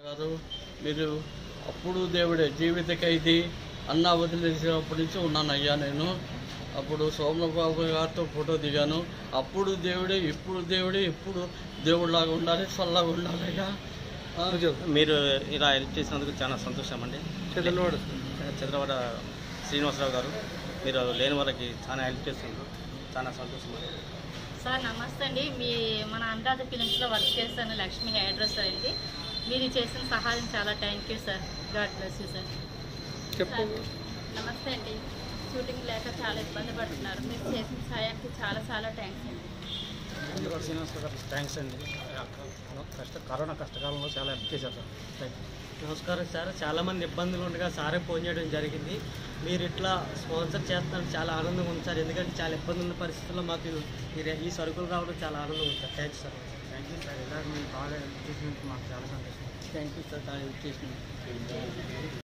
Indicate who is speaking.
Speaker 1: గారు మీరు అప్పుడు దేవుడే జీవిత ఖైదీ అన్న వదిలేసినప్పటి నుంచి ఉన్నాను అయ్యా నేను అప్పుడు సోమబాబు గారితో ఫోటో దిగాను అప్పుడు దేవుడే ఇప్పుడు దేవుడే ఇప్పుడు దేవుడిలాగా ఉండాలి చల్లగా ఉండాలి అయ్యా ఆ,
Speaker 2: మీరు ఇలా హెల్ప్ చేసినందుకు చాలా సంతోషం అండి
Speaker 1: చదలవాడు.
Speaker 2: చంద్రవాడ శ్రీనివాసరావు గారు మీరు లేని వాళ్ళకి చాలా హెల్ప్ చేస్తున్నారు చాలా సంతోషం అండి
Speaker 3: సార్ నమస్తే అండి మీ మన అనురాధ ఫిలిమ్స్లో వర్క్ చేస్తాను లక్ష్మి హెయిర్ డ్రెస్సర్ అండి మీరు చేసిన సహాయం చాలా thank you sir god bless you sir
Speaker 1: చెప్పు
Speaker 3: నమస్తే అండి షూటింగ్ లేక చాలా ఇబ్బంది పడుతున్నారు మీరు చేసిన సహాయానికి చాలా చాలా థ్యాంక్స్ అండి
Speaker 2: చంద్రవాడ శ్రీనివాసరావు గారు థ్యాంక్స్ అండి కష్ట కరోనా కష్టకాలంలో చాలా హెల్ప్ చేశారు సార్ థ్యాంక్ యూ
Speaker 4: నమస్కారం సార్ చాలామంది ఇబ్బందులు ఉండగా సారే ఫోన్ చేయడం జరిగింది మీరు ఇట్లా స్పాన్సర్ చేస్తున్నారు చాలా ఆనందంగా ఉంది సార్ ఎందుకంటే చాలా ఇబ్బంది ఉన్న పరిస్థితుల్లో మాకు ఈ ఈ సరుకులు రావడం చాలా ఆనందంగా ఉంది sir thanks sir
Speaker 2: thank you sir ఇలా మీరు బాగా హెల్ప్ చేసినందుకు మాకు చాలా సంతోషం
Speaker 1: థ్యాంక్ యూ సార్ చాలా హెల్ప్ చేసినందుకు.